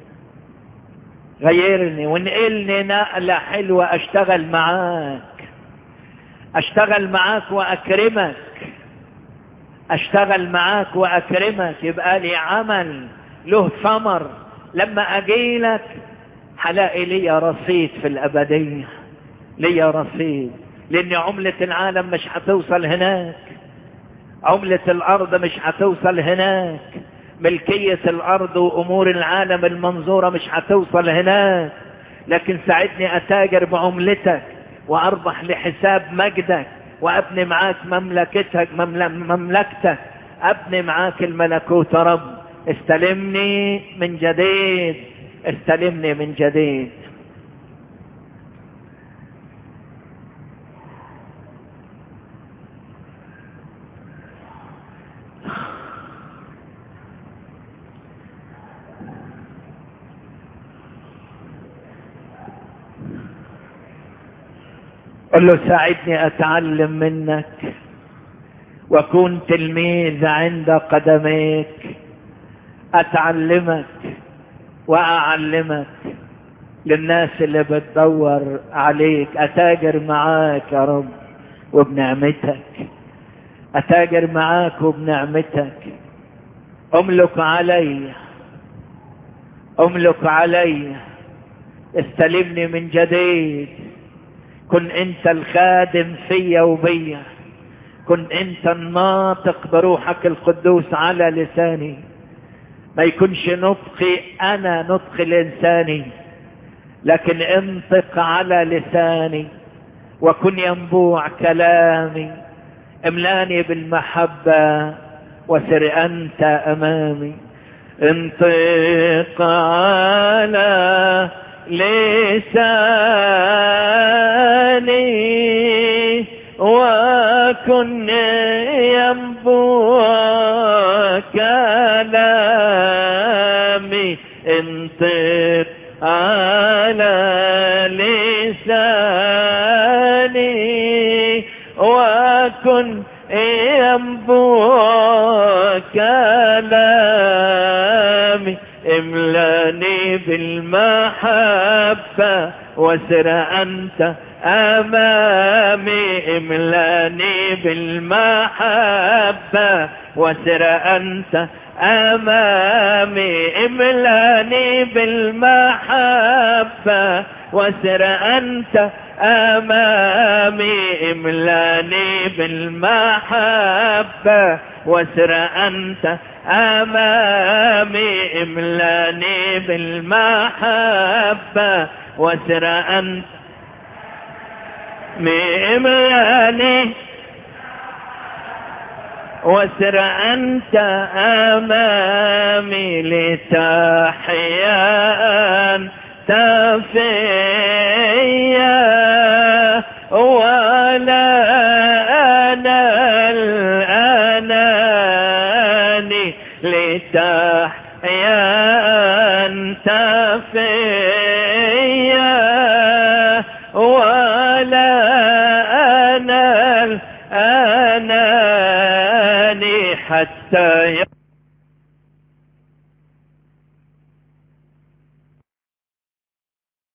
غيرني وانقلني نقلة حلوة اشتغل معاك اشتغل معاك واكرمك اشتغل معاك واكرمك يبقى لي عمل له ثمر لما اجيلك هلاقي لي رصيد في الابدية لي رصيد لان عملة العالم مش هتوصل هناك عملة الارض مش هتوصل هناك ملكية الارض وامور العالم المنظورة مش هتوصل هناك لكن ساعدني اتاجر بعملتك واربح لحساب مجدك وابني معاك مملكتك مملكتك ابني معاك الملكوت يا رب استلمني من جديد استلمني من جديد قل له ساعدني اتعلم منك واكون تلميذ عند قدميك اتعلمك واعلمك للناس اللي بتدور عليك اتاجر معاك يا رب وبنعمتك اتاجر معاك وبنعمتك املك علي املك علي استلمني من جديد كن انت الخادم فيا وبيا كن انت الناطق بروحك القدوس على لساني ما يكونش نطقي انا نطق الانساني لكن انطق على لساني وكن ينبوع كلامي املاني بالمحبة وسر انت امامي انطق على لساني وكن ينبوع كلامي انطق على لساني وكن ينبوع كلامي املاني بالمحبة وسر أنت أمامي املاني بالمحبة وسر أنت أمامي املاني بالمحبة وسر أنت أمامي املاني بالمحبة وسر أنت أمامي املاني بالمحبة وسر أنت املاني وسر أنت أمامي لتحيا أنت فيا ولا أنا الأناني لتحيا أنت فيا